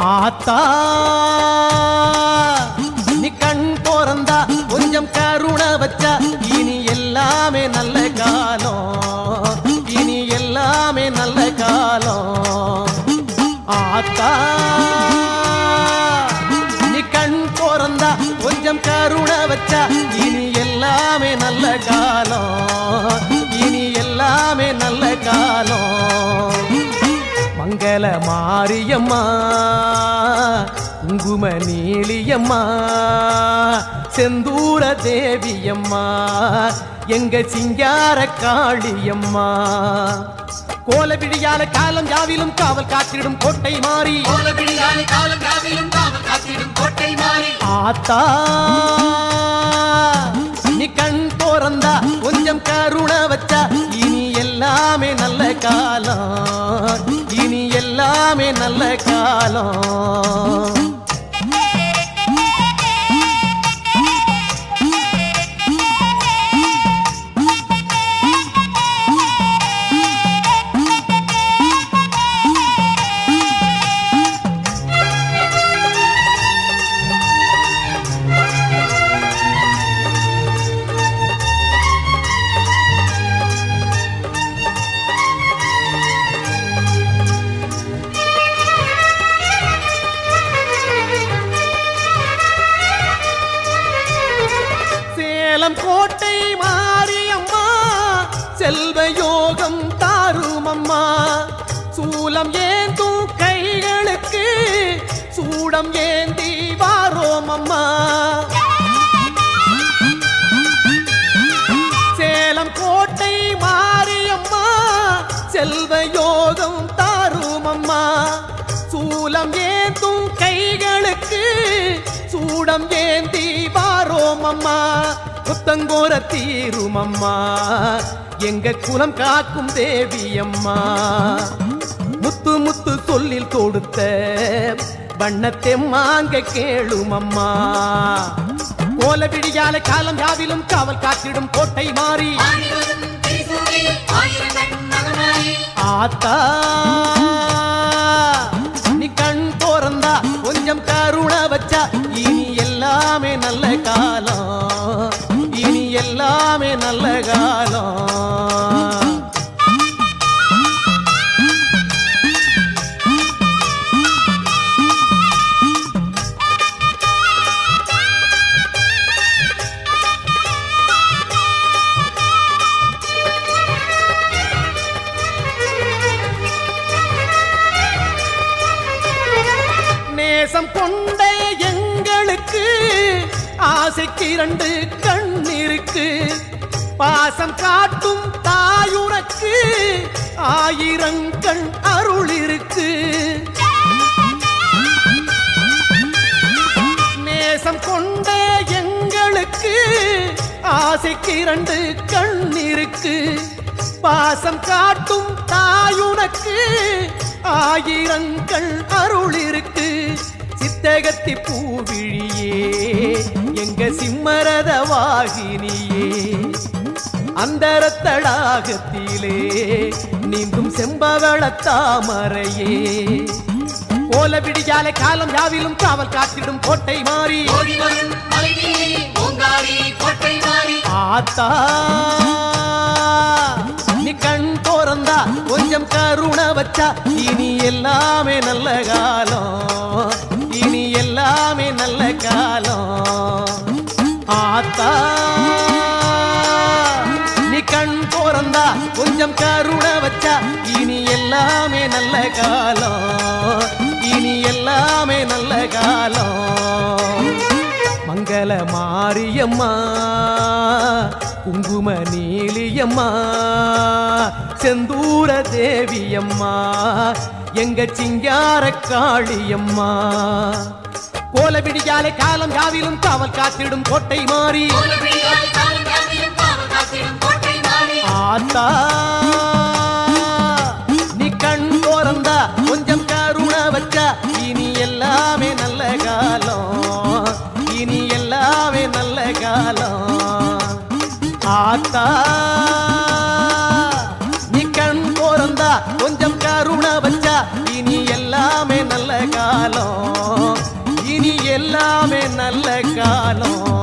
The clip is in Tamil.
ஆத்தா நீ கண் போறந்தா கொஞ்சம் கருணை வச்சா இனி எல்லாமே நல்ல காலம் இனி எல்லாமே நல்ல காலம் ஆத்தா நீ கண் போறந்தா கொஞ்சம் கருணை வச்சா இனி எல்லாமே நல்ல காலம் இனி எல்லாமே நல்ல காலம் மங்கள மாரியம்மா குங்கும நீலியம்மா செந்தூர தேவியம்மா எங்க சிங்கார காளியம்மா கோல விழியால காலம் யாவிலும் காவல் காத்திடும் கோட்டை மாறி கோலப்பிடியாலே காலம் காவிலும் காவல் காத்திடும் கோட்டை மாறி ஆத்தா நீ கண் போறந்தா கொஞ்சம் கருணை வச்சா இனி எல்லாமே நல்ல காலம் இனி எல்லாமே நல்ல காலம் சேலம் கோட்டை மாரியம்மா செல்வ யோகம் தாரும் அம்மா சூலம் ஏந்தும் கைகளுக்கு சூடம் ஏந்தி வாரோம் அம்மா சேலம் கோட்டை மாரியம்மா செல்வ யோகம் தாரும் அம்மா சூலம் ஏந்தும் கைகளுக்கு சூடம் ஏந்தி வாரோம் அம்மா புத்தங்கோர தீரும் அம்மா எங்க குலம் காக்கும் தேவி அம்மா முத்து முத்து சொல்லில் கொடுத்த வண்ணத்தை மாங்க கேளும் அம்மா கோல விடியால காலம் யாவிலும் காவல் காத்திடும் கோட்டை மாறி ஆணிவரும் திரிசூலி ஆயிரம் கண் மகமாயி ஆத்தா நீ கண் போறந்தா கொஞ்சம் கருணை வச்சா இனி எல்லாமே நல்ல காலம் இனி எல்லாமே நல்ல காலம் நேசம் கொண்ட எங்களுக்கு ஆசைக்கு இரண்டு கண் இருக்கு பாசம் காட்டும் தாயுனக்கு ஆயிரம் கண் அருள் இருக்கு நேசம் கொண்ட எங்களுக்கு ஆசைக்கு இரண்டு கண் இருக்கு பாசம் காட்டும் தாயுனக்கு ஆயிரங்கள் அருள் இருக்கு சித்தகத்தி பூவிழியே எங்க சிம்மரத வாகினியே அந்தரத்தடாகத்திலே நீங்கும் செம்பவள தாமரையே கோல விடியாலை காலம் யாவிலும் காவல் காத்திடும் கோட்டை மாறி ஓடி வரும் மலையிலே ஓங்காரி கோட்டை மாறி ஆத்தா நீ கண் போறந்தா கொஞ்சம் கருணை வச்சா இனி எல்லாமே நல்ல காலம் இனி எல்லாமே நல்ல காலம் ஆத்தா நீ கண் போறந்தா கொஞ்சம் கருணை வச்சா இனி எல்லாமே நல்ல காலம் இனி எல்லாமே நல்ல காலம் மங்கள மாரியம்மா குங்கும நீலியம்மா செந்தூர தேவியம்மா எங்க சிங்கார காளியம்மா கோல விடியாலை காலம் யாவிலும் காவல் காத்திடும் கோட்டை மாறி கோலப்பிடியாலே காலம் காவிலும் காவல் காத்திடும் கோட்டை மாறி ஆத்தா நீ கண் போறந்தா கொஞ்சம் கருணை வச்சா இனி எல்லாமே நல்ல காலம் இனி எல்லாமே நல்ல காலம் ஆத்தா நீ கண் போறந்தா கொஞ்சம் கருணை வச்சா இனி எல்லாமே நல்ல காலம் காலம்